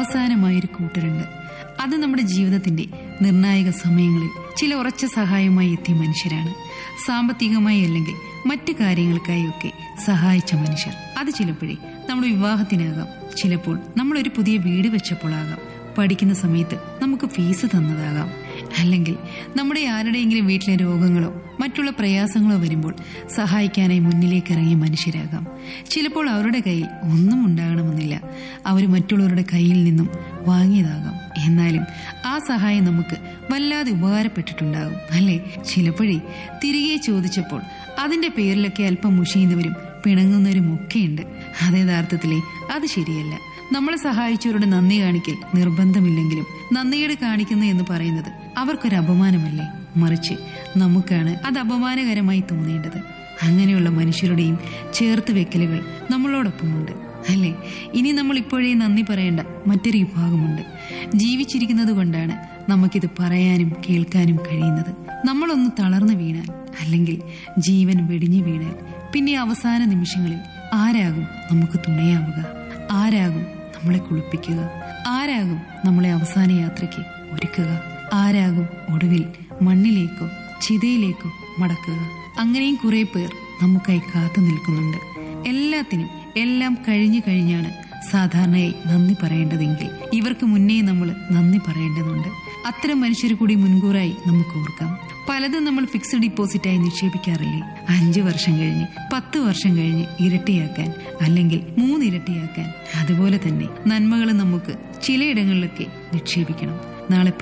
അവസാനമായൊരു കൂട്ടരുണ്ട് അത് നമ്മുടെ ജീവിതത്തിന്റെ നിർണായക സമയങ്ങളിൽ ചില ഉറച്ച സഹായമായി എത്തിയ മനുഷ്യരാണ് സാമ്പത്തികമായി അല്ലെങ്കിൽ മറ്റു കാര്യങ്ങൾക്കായി ഒക്കെ സഹായിച്ച മനുഷ്യർ അത് ചിലപ്പോഴേ നമ്മുടെ വിവാഹത്തിനാകാം ചിലപ്പോൾ നമ്മൾ ഒരു പുതിയ വീട് വെച്ചപ്പോഴാകാം പഠിക്കുന്ന സമയത്ത് നമുക്ക് ഫീസ് തന്നതാകാം അല്ലെങ്കിൽ നമ്മുടെ ആരുടെയെങ്കിലും വീട്ടിലെ രോഗങ്ങളോ മറ്റുള്ള പ്രയാസങ്ങളോ വരുമ്പോൾ സഹായിക്കാനായി മുന്നിലേക്ക് ഇറങ്ങിയ മനുഷ്യരാകാം ചിലപ്പോൾ അവരുടെ കയ്യിൽ ഒന്നും ഉണ്ടാകണമെന്നില്ല അവർ മറ്റുള്ളവരുടെ കയ്യിൽ നിന്നും വാങ്ങിയതാകാം എന്നാലും ആ സഹായം നമുക്ക് വല്ലാതെ ഉപകാരപ്പെട്ടിട്ടുണ്ടാകും അല്ലേ ചിലപ്പോഴേ തിരികെ ചോദിച്ചപ്പോൾ അതിന്റെ പേരിലൊക്കെ അല്പം മുഷിയുന്നവരും പിണങ്ങുന്നവരും ഒക്കെയുണ്ട് അത് യഥാർത്ഥത്തിലെ അത് ശരിയല്ല നമ്മളെ സഹായിച്ചവരുടെ നന്ദി കാണിക്കൽ നിർബന്ധമില്ലെങ്കിലും നന്ദിയോട് കാണിക്കുന്നു എന്ന് പറയുന്നത് അവർക്കൊരു അപമാനമല്ലേ മറിച്ച് നമുക്കാണ് അത് അപമാനകരമായി തോന്നേണ്ടത് അങ്ങനെയുള്ള മനുഷ്യരുടെയും ചേർത്ത് വെക്കലുകൾ നമ്മളോടൊപ്പമുണ്ട് അല്ലേ ഇനി നമ്മൾ ഇപ്പോഴേ നന്ദി പറയേണ്ട മറ്റൊരു വിഭാഗമുണ്ട് ജീവിച്ചിരിക്കുന്നത് കൊണ്ടാണ് നമുക്കിത് പറയാനും കേൾക്കാനും കഴിയുന്നത് നമ്മളൊന്ന് തളർന്നു വീണാൽ അല്ലെങ്കിൽ ജീവൻ വെടിഞ്ഞു വീണാൽ പിന്നെ അവസാന നിമിഷങ്ങളിൽ ആരാകും നമുക്ക് തുണയാവുക ആരാകും നമ്മളെ കുളിപ്പിക്കുക ആരാകും നമ്മളെ അവസാന യാത്രയ്ക്ക് ഒരുക്കുക ആരാകും ഒടുവിൽ മണ്ണിലേക്കോ ചിതയിലേക്കോ മടക്കുക അങ്ങനെയും കുറെ പേർ നമുക്കായി കാത്തു നിൽക്കുന്നുണ്ട് എല്ലാത്തിനും എല്ലാം കഴിഞ്ഞു കഴിഞ്ഞാണ് സാധാരണയായി നന്ദി പറയേണ്ടതെങ്കിൽ ഇവർക്ക് മുന്നേ നമ്മൾ നന്ദി പറയേണ്ടതുണ്ട് അത്തരം മനുഷ്യർ കൂടി മുൻകൂറായി നമുക്ക് ഓർക്കാം പലതും നമ്മൾ ഫിക്സ്ഡ് ഡിപ്പോസിറ്റായി നിക്ഷേപിക്കാറില്ലേ അഞ്ചു വർഷം കഴിഞ്ഞ് പത്ത് വർഷം കഴിഞ്ഞ് ഇരട്ടിയാക്കാൻ അല്ലെങ്കിൽ മൂന്നിരട്ടിയാക്കാൻ അതുപോലെ തന്നെ നന്മകൾ നമുക്ക് ചിലയിടങ്ങളിലൊക്കെ നിക്ഷേപിക്കണം നാളെ